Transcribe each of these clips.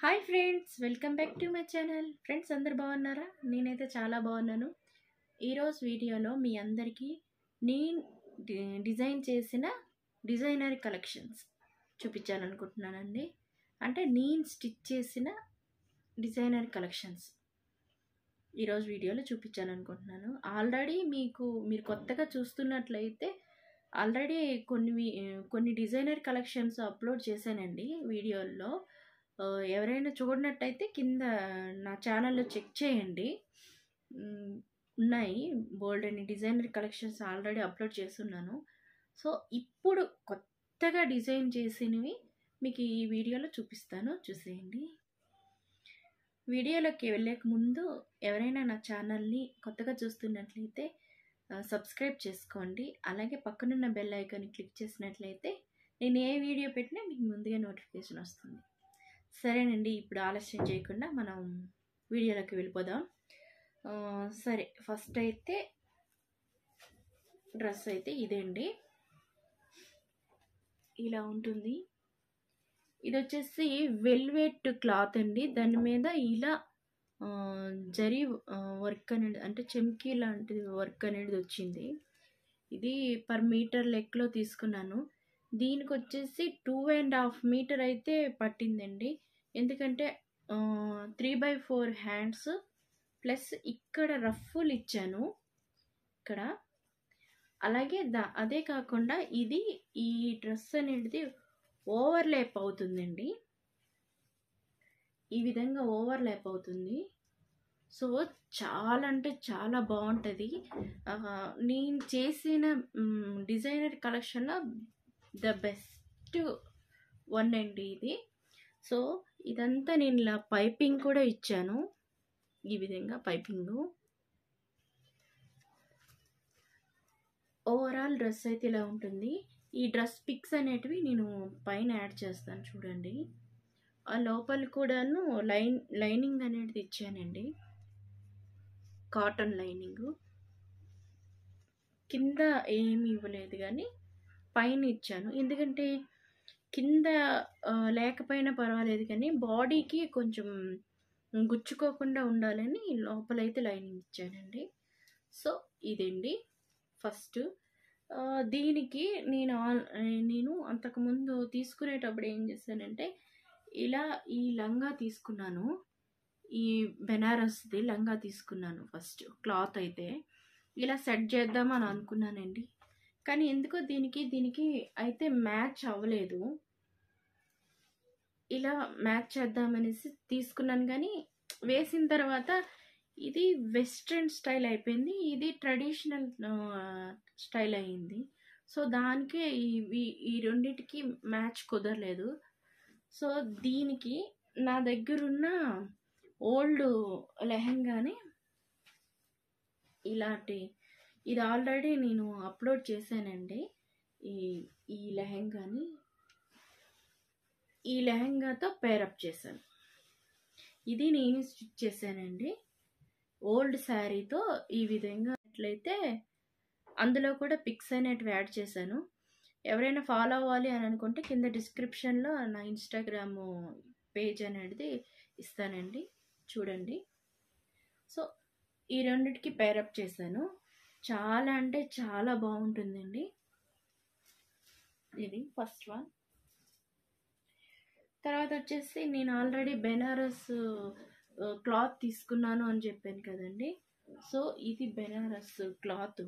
hi friends welcome back to my channel friends అందరు బాగున్నారా నేనైతే చాలా బాగున్నాను ఈరోజు వీడియోలో మీ అందరికీ నేను డి- డిజైన్ చేసిన డిజైనర్ కలెక్షన్స్ చూపించాలనుకుంటున్నానండి అంటే నేను స్టిచ్ చేసిన డిజైనర్ కలెక్షన్స్ ఈరోజు వీడియోలో చూపించాలనుకుంటున్నాను ఆల్రెడీ మీకు మీరు కొత్తగా చూస్తున్నట్లయితే ఆల్రెడీ కొన్ని వి- కొన్ని డిజైనర్ కలెక్షన్స్ అప్లోడ్ చేశానండి వీడియోల్లో ఆ, ఎవరైనా చూడనట్టయితే కింద నా ఛానల్లో చెక్ చేయండి మ్, ఉన్నాయి బోల్డ్ అని డిజైనర్ కలెక్షన్స్ ఆల్రెడీ అప్లోడ్ చేస్తున్నాను సో ఇప్పుడు కొత్తగా డిజైన్ చేసినవి మీకు ఈ వీడియోలో చూపిస్తాను చూసేయండి వీడియోలోకి వెళ్ళేక ముందు ఎవరైనా నా ఛానల్ని కొత్తగా చూస్తున్నట్లయితే ఆ, సబ్స్క్రైబ్ చేసుకోండి అలాగే పక్కనున్న బెల్ ఐకాన్ని క్లిక్ చేసినట్లయితే నేను ఏ వీడియో పెట్టినా మీకు ముందుగా నోటిఫికేషన్ వస్తుంది సరేనండి ఇప్పుడు ఆలస్యం చేయకుండా మనం వీడియోలోకి వెళ్ళిపోదాం ఆ, సరే ఫస్ట్ అయితే డ్రెస్ అయితే ఇదేండి ఇలా ఉంటుంది ఇది వచ్చేసి వెల్వెట్ క్లాత్ అండి దాని మీద ఇలా ఆ, జరీ ఆ, వర్క్ అనేది అంటే చెమ్కీ లాంటి వర్క్ అనేది వచ్చింది ఇది పర్ మీటర్ లెక్కలో తీసుకున్నాను దీనికి వచ్చేసి టూ అండ్ హాఫ్ మీటర్ అయితే పట్టిందండి ఎందుకంటే three by four hands plus ఇక్కడ రఫ్ఫులు ఇచ్చాను ఇక్కడ అలాగే దా అదే కాకుండా ఇది ఈ డ్రెస్ అనేది ఓవర్లేప్ అవుతుందండి ఈ విధంగా ఓవర్లాప్ అవుతుంది సో చాలా అంటే చాలా బాగుంటుంది ఆ, నేను చేసిన మ్, డిజైనర్ కలెక్షన్లో ద బెస్ట్ వన్ అండి ఇది సో ఇదంతా నేను ఇలా పైపింగ్ కూడా ఇచ్చాను ఈ విధంగా పైపింగ్ ఓవరాల్ డ్రెస్ అయితే ఇలా ఉంటుంది ఈ డ్రెస్ పిక్స్ అనేటివి నేను పైన యాడ్ చేస్తాను చూడండి ఆ లోపల కూడాను లైన్ లైనింగ్ అనేది ఇచ్చానండి కాటన్ లైనింగ్ కింద ఏమి ఇవ్వలేదు కానీ పైన ఇచ్చాను ఎందుకంటే కింద ఆ, లేకపోయినా పర్వాలేదు కానీ బాడీకి కొంచెం గుచ్చుకోకుండా ఉండాలని లోపలైతే లైనింగ్ ఇచ్చానండి సో ఇదండి ఫస్ట్ ఆ, దీనికి నేను ఆల్ నేను అంతకుముందు తీసుకునేటప్పుడు ఏం చేశానంటే ఇలా ఈ లంగా తీసుకున్నాను ఈ బెనారస్ది లంగా తీసుకున్నాను ఫస్ట్ క్లాత్ అయితే ఇలా సెట్ చేద్దామని అనుకున్నానండి కానీ ఎందుకో దీనికి దీనికి అయితే మ్యాచ్ అవ్వలేదు ఇలా మ్యాచ్ చేద్దామనేసి తీసుకున్నాను కానీ వేసిన తర్వాత ఇది వెస్ట్రన్ స్టైల్ అయిపోయింది ఇది ట్రెడిషనల్ స్టైల్ అయ్యింది సో దానికే ఈ ఈ రెండింటికి మ్యాచ్ కుదరలేదు సో దీనికి నా దగ్గరున్న ఓల్డ్ లెహంగాని ఇలాంటి ఇది ఆల్రెడీ నేను అప్లోడ్ చేశానండి ఈ ఈ లెహంగాని ఈ లెహంగాతో పేరప్ చేశాను ఇది నేను స్టిచ్ చేశానండి ఓల్డ్ శారీతో ఈ విధంగా అట్లయితే అందులో కూడా పిక్స్ అనేటివి యాడ్ చేశాను ఎవరైనా ఫాలో అవ్వాలి అని అనుకుంటే కింద డిస్క్రిప్షన్లో నా ఇన్స్టాగ్రామ్ పేజ్ అనేది ఇస్తానండి చూడండి సో ఈ రెండిటికి పేరప్ చేశాను చాలా అంటే చాలా బాగుంటుందండి ఇది ఫస్ట్ వన్ తర్వాత వచ్చేసి నేను ఆల్రెడీ బెనారస్ క్లాత్ తీసుకున్నాను అని చెప్పాను కదండి సో ఇది బెనారస్ క్లాత్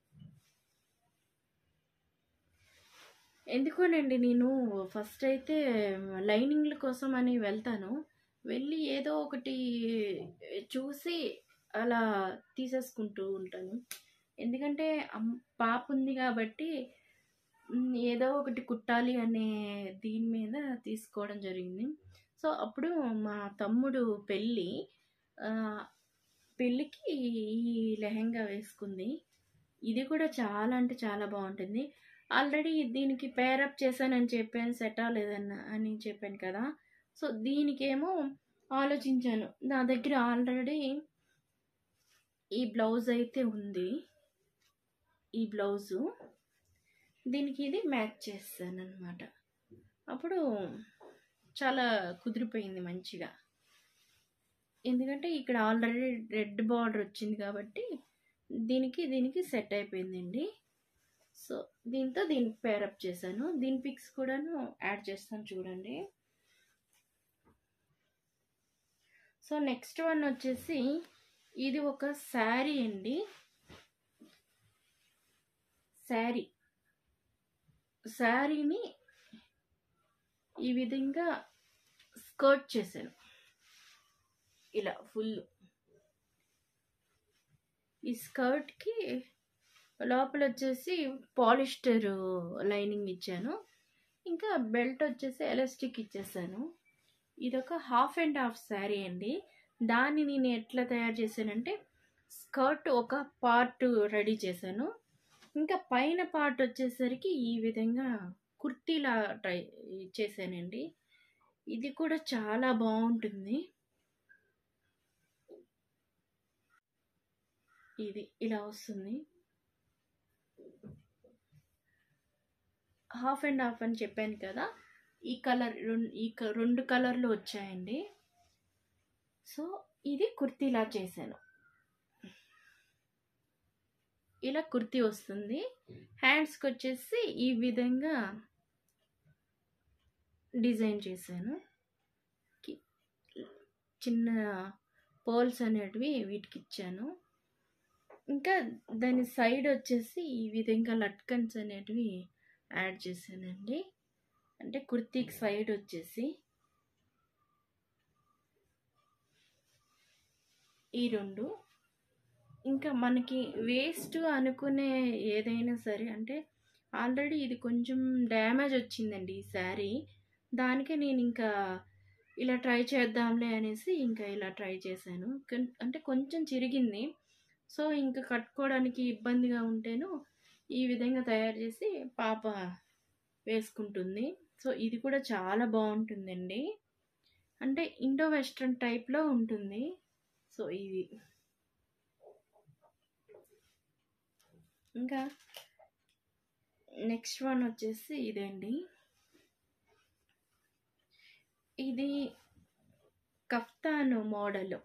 ఎందుకోనండి నేను ఫస్ట్ అయితే లైనింగ్ల కోసం అని వెళ్తాను వెళ్ళి ఏదో ఒకటి చూసి అలా తీసేసుకుంటూ ఉంటాను ఎందుకంటే అమ్- పాప ఉంది కాబట్టి మ్, ఏదో ఒకటి కుట్టాలి అనే దీని మీద తీసుకోవడం జరిగింది సో అప్పుడు మా తమ్ముడు పెళ్ళి ఆ, పెళ్ళికి ఈ లెహంగా వేసుకుంది ఇది కూడా చాలా అంటే చాలా బాగుంటుంది ఆల్రెడీ దీనికి పేరప్ చేశానని చెప్పాను సెట్ అవ్వలేదన్న అని చెప్పాను కదా సో దీనికేమో ఆలోచించాను నా దగ్గర ఆల్రెడీ ఈ బ్లౌజ్ అయితే ఉంది ఈ బ్లౌజు దీనికి ఇది మ్యాచ్ చేస్తాను అనమాట అప్పుడు చాలా కుదిరిపోయింది మంచిగా ఎందుకంటే ఇక్కడ ఆల్రెడీ రెడ్ బార్డర్ వచ్చింది కాబట్టి దీనికి దీనికి సెట్ అయిపోయిందండి సో దీంతో దీనికి పేరప్ చేశాను దీని పిక్స్ కూడాను యాడ్ చేస్తాను చూడండి సో నెక్స్ట్ వన్ వచ్చేసి ఇది ఒక శారీ అండి శారీ శారీని ఈ విధంగా స్కర్ట్ చేశాను ఇలా ఫుల్ ఈ స్కర్ట్కి లోపల వచ్చేసి పాలిస్టర్ లైనింగ్ ఇచ్చాను ఇంకా బెల్ట్ వచ్చేసి ఎలాస్టిక్ ఇచ్చేసాను ఇదొక హాఫ్ అండ్ హాఫ్ శారీ అండి దాన్ని నేను ఎట్లా తయారు చేశానంటే స్కర్ట్ ఒక పార్ట్ రెడీ చేశాను ఇంకా పైన పార్ట్ వచ్చేసరికి ఈ విధంగా కుర్తీలా ట్రై చేశానండి ఇది కూడా చాలా బాగుంటుంది ఇది ఇలా వస్తుంది హాఫ్ అండ్ హాఫ్ అని చెప్పాను కదా ఈ కలర్ ఈ రెండు కలర్లు వచ్చాయండి సో ఇది కుర్తీలా చేశాను ఇలా కుర్తీ వస్తుంది హ్యాండ్స్కి వచ్చేసి ఈ విధంగా డిజైన్ చేశాను చిన్న పోల్స్ అనేటివి వీటికి ఇచ్చాను ఇంకా దాని సైడ్ వచ్చేసి ఈ విధంగా లట్కన్స్ అనేటివి యాడ్ చేశానండి అంటే కుర్తీకి సైడ్ వచ్చేసి ఈ రెండు ఇంకా మనకి వేస్ట్ అనుకునే ఏదైనా సరే అంటే ఆల్రెడీ ఇది కొంచెం డ్యామేజ్ వచ్చిందండి ఈ శారీ దానికే నేను ఇంకా ఇలా ట్రై చేద్దాంలే అనేసి ఇంకా ఇలా ట్రై చేశాను అంటే కొంచెం చిరిగింది సో ఇంకా కట్టుకోవడానికి ఇబ్బందిగా ఉంటేను ఈ విధంగా తయారు చేసి పాప వేసుకుంటుంది సో ఇది కూడా చాలా బాగుంటుందండి అంటే ఇండో వెస్ట్రన్ టైప్లో ఉంటుంది సో ఇది ఇంకా నెక్స్ట్ వన్ వచ్చేసి ఇదండి ఇది కఫ్తాను మోడల్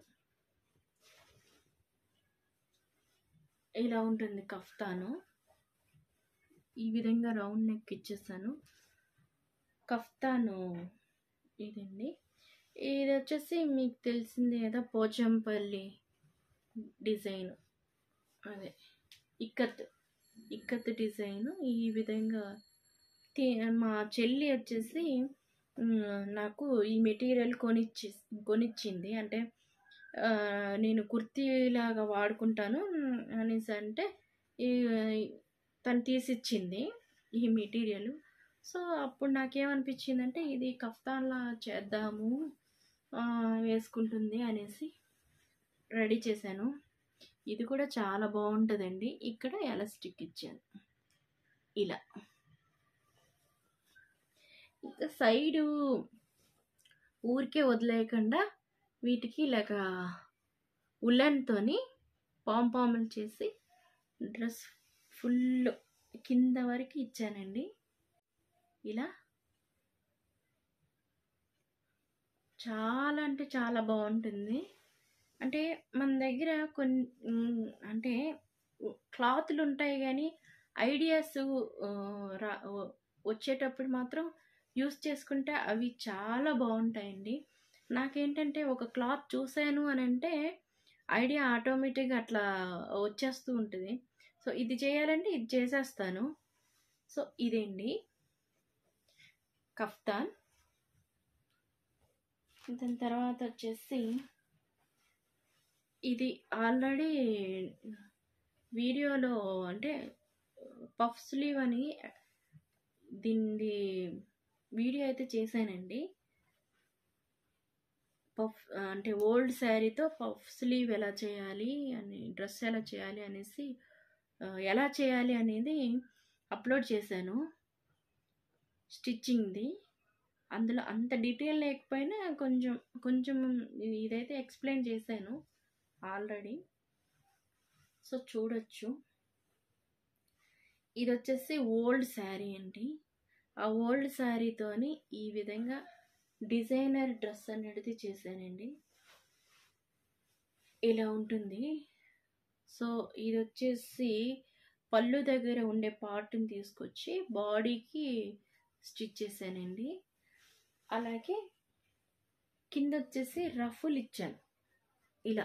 ఇలా ఉంటుంది కఫ్తాను ఈ విధంగా రౌండ్ నెక్ ఇచ్చేసాను కఫ్తాను ఇదండి ఇది వచ్చేసి మీకు తెలిసింది కదా పోచంపల్లి డిజైన్ అదే ఇక్కత్ ఇక్కత్ డిజైన్ ఈ విధంగా మా చెల్లి వచ్చేసి నాకు ఈ మెటీరియల్ కొనిచ్చి కొనిచ్చింది అంటే నేను కుర్తీలాగా వాడుకుంటాను అనేసి అంటే ఈ తను తీసిచ్చింది ఈ మెటీరియల్ సో అప్పుడు నాకేమనిపించింది అంటే ఇది కఫ్తాన్లా చేద్దాము వేసుకుంటుంది అనేసి రెడీ చేశాను ఇది కూడా చాలా బాగుంటుందండి ఇక్కడ ఎలాస్టిక్ ఇచ్చాను ఇలా ఇంకా సైడు ఊరికే వదిలేయకుండా వీటికి ఇలాగ ఉల్లన్తోని పాంపాములు చేసి డ్రెస్ ఫుల్ కింద వరకు ఇచ్చానండి ఇలా చాలా అంటే చాలా బాగుంటుంది అంటే మన దగ్గర కొన్ని అంటే క్లాతులు ఉంటాయి కానీ ఐడియాస్ రా వచ్చేటప్పుడు మాత్రం యూస్ చేసుకుంటే అవి చాలా బాగుంటాయండి నాకేంటంటే ఒక క్లాత్ చూశాను అని అంటే ఐడియా ఆటోమేటిక్గా అట్లా వచ్చేస్తూ ఉంటుంది సో ఇది చేయాలంటే ఇది చేసేస్తాను సో ఇదేండి కఫ్తాన్ దాని తర్వాత వచ్చేసి ఇది ఆల్రెడీ వీడియోలో అంటే పఫ్ స్లీవ్ అని దీన్ని వీడియో అయితే చేశానండి పఫ్ అంటే ఓల్డ్ శారీతో పఫ్ స్లీవ్ ఎలా చేయాలి అని డ్రెస్ ఎలా చేయాలి అనేసి ఎలా చేయాలి అనేది అప్లోడ్ చేశాను స్టిచ్చింగ్ది అందులో అంత డీటెయిల్ లేకపోయినా కొంచెం కొంచెం ఇదైతే ఎక్స్ప్లెయిన్ చేశాను ఆల్రెడీ సో చూడొచ్చు ఇది వచ్చేసి ఓల్డ్ శారీ అండి ఆ ఓల్డ్ శారీతోని ఈ విధంగా డిజైనర్ డ్రెస్ అనేది చేశానండి ఇలా ఉంటుంది సో ఇది వచ్చేసి పళ్ళు దగ్గర ఉండే పార్ట్ని తీసుకొచ్చి బాడీకి స్టిచ్ చేశానండి అలాగే కింద వచ్చేసి రఫుల్ ఇచ్చాను ఇలా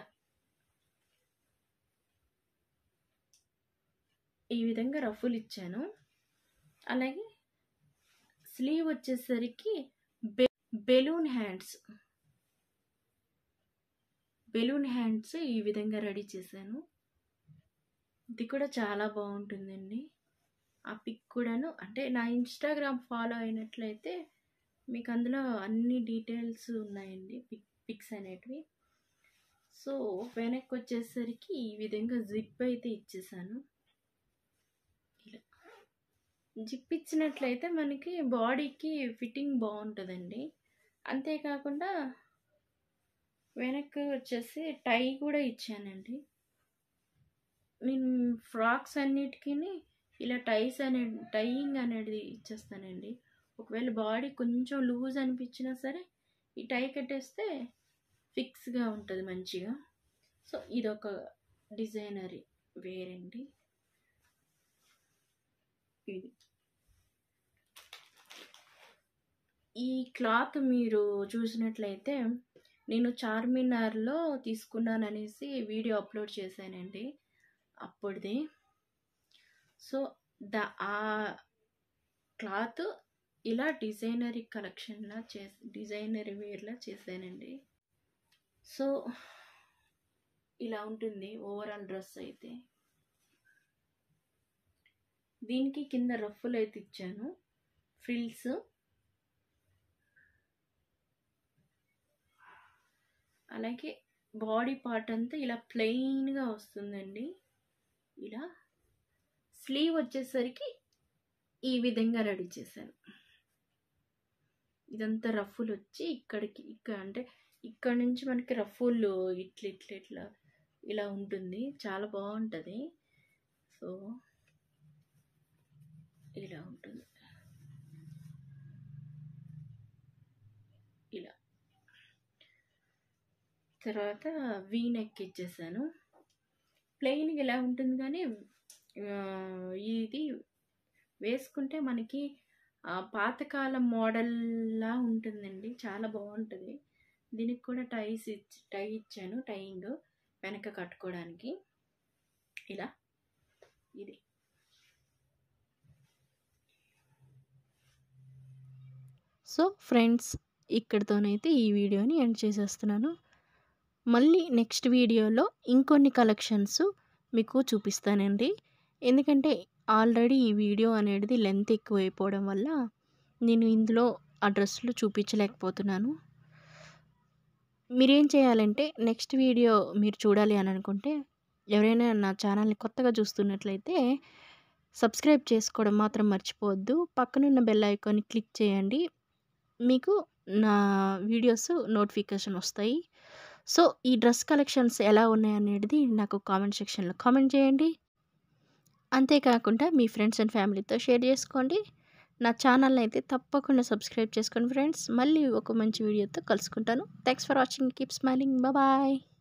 ఈ విధంగా రఫుల్ ఇచ్చాను అలాగే స్లీవ్ వచ్చేసరికి బె బెలూన్ హ్యాండ్స్ బెలూన్ హ్యాండ్స్ ఈ విధంగా రెడీ చేశాను ఇది కూడా చాలా బాగుంటుందండి ఆ పిక్ కూడాను అంటే నా ఇన్స్టాగ్రామ్ ఫాలో అయినట్లయితే మీకు అందులో అన్ని డీటెయిల్స్ ఉన్నాయండి పిక్ పిక్స్ అనేటివి సో వెనక్కి వచ్చేసరికి ఈ విధంగా జిప్ అయితే ఇచ్చేసాను ఇలా జిప్ ఇచ్చినట్లయితే మనకి బాడీకి ఫిట్టింగ్ బాగుంటుందండి అంతేకాకుండా వెనక్కి వచ్చేసి టై కూడా ఇచ్చానండి నేను ఫ్రాక్స్ అన్నిటికీ ఇలా టైస్ అనే టైయింగ్ అనేది ఇచ్చేస్తానండి ఒకవేళ బాడీ కొంచెం లూజ్ అనిపించినా సరే ఈ టై కట్టేస్తే ఫిక్స్గా ఉంటుంది మంచిగా సో ఇదొక డిజైనరీ వేరండి ఇది ఈ క్లాత్ మీరు చూసినట్లయితే నేను చార్మినార్లో తీసుకున్నాననేసి వీడియో అప్లోడ్ చేశానండి అప్పుడుది సో ద ఆ క్లాత్ ఇలా డిజైనరీ కలెక్షన్లా చే డిజైనరీ వేర్లా చేశానండి సో ఇలా ఉంటుంది ఓవరాల్ డ్రెస్ అయితే దీనికి కింద రఫ్ఫులు అయితే ఇచ్చాను ఫ్రిల్స్ అలాగే బాడీ పార్ట్ అంతా ఇలా ప్లెయిన్గా వస్తుందండి ఇలా స్లీవ్ వచ్చేసరికి ఈ విధంగా రెడీ చేశాను ఇదంతా రఫుల్ వచ్చి ఇక్కడికి ఇక్కడ అంటే ఇక్కడ నుంచి మనకి రఫుల్ ఇట్లా ఇట్లా ఇట్లా ఇలా ఉంటుంది చాలా బాగుంటుంది సో ఇలా ఉంటుంది ఇలా తర్వాత వీ నెక్ ఇచ్చేసాను ప్లెయిన్గా ఇలా ఉంటుంది కానీ ఇది వేసుకుంటే మనకి పాతకాలం మోడల్లా ఉంటుందండి చాలా బాగుంటుంది దీనికి కూడా టైస్ ఇచ్చి టై ఇచ్చాను టైయింగ్ వెనక కట్టుకోవడానికి ఇలా ఇది సో ఫ్రెండ్స్ ఇక్కడితోనైతే ఈ వీడియోని ఎండ్ చేసేస్తున్నాను మళ్ళీ నెక్స్ట్ వీడియోలో ఇంకొన్ని కలెక్షన్స్ మీకు చూపిస్తానండి ఎందుకంటే ఆల్రెడీ ఈ వీడియో అనేది లెంత్ ఎక్కువ అయిపోవడం వల్ల నేను ఇందులో ఆ డ్రెస్సులు చూపించలేకపోతున్నాను మీరేం చేయాలంటే నెక్స్ట్ వీడియో మీరు చూడాలి అని అనుకుంటే ఎవరైనా నా ఛానల్ని కొత్తగా చూస్తున్నట్లయితే సబ్స్క్రైబ్ చేసుకోవడం మాత్రం మర్చిపోవద్దు పక్కనున్న బెల్ ఐకాన్ని క్లిక్ చేయండి మీకు నా వీడియోస్ నోటిఫికేషన్ వస్తాయి సో ఈ డ్రెస్ కలెక్షన్స్ ఎలా ఉన్నాయనేది నాకు కామెంట్ సెక్షన్లో కామెంట్ చేయండి అంతేకాకుండా మీ ఫ్రెండ్స్ అండ్ ఫ్యామిలీతో షేర్ చేసుకోండి నా ఛానల్ని అయితే తప్పకుండా సబ్స్క్రైబ్ చేసుకోండి ఫ్రెండ్స్ మళ్ళీ ఒక మంచి వీడియోతో కలుసుకుంటాను thanks for watching keep smiling bye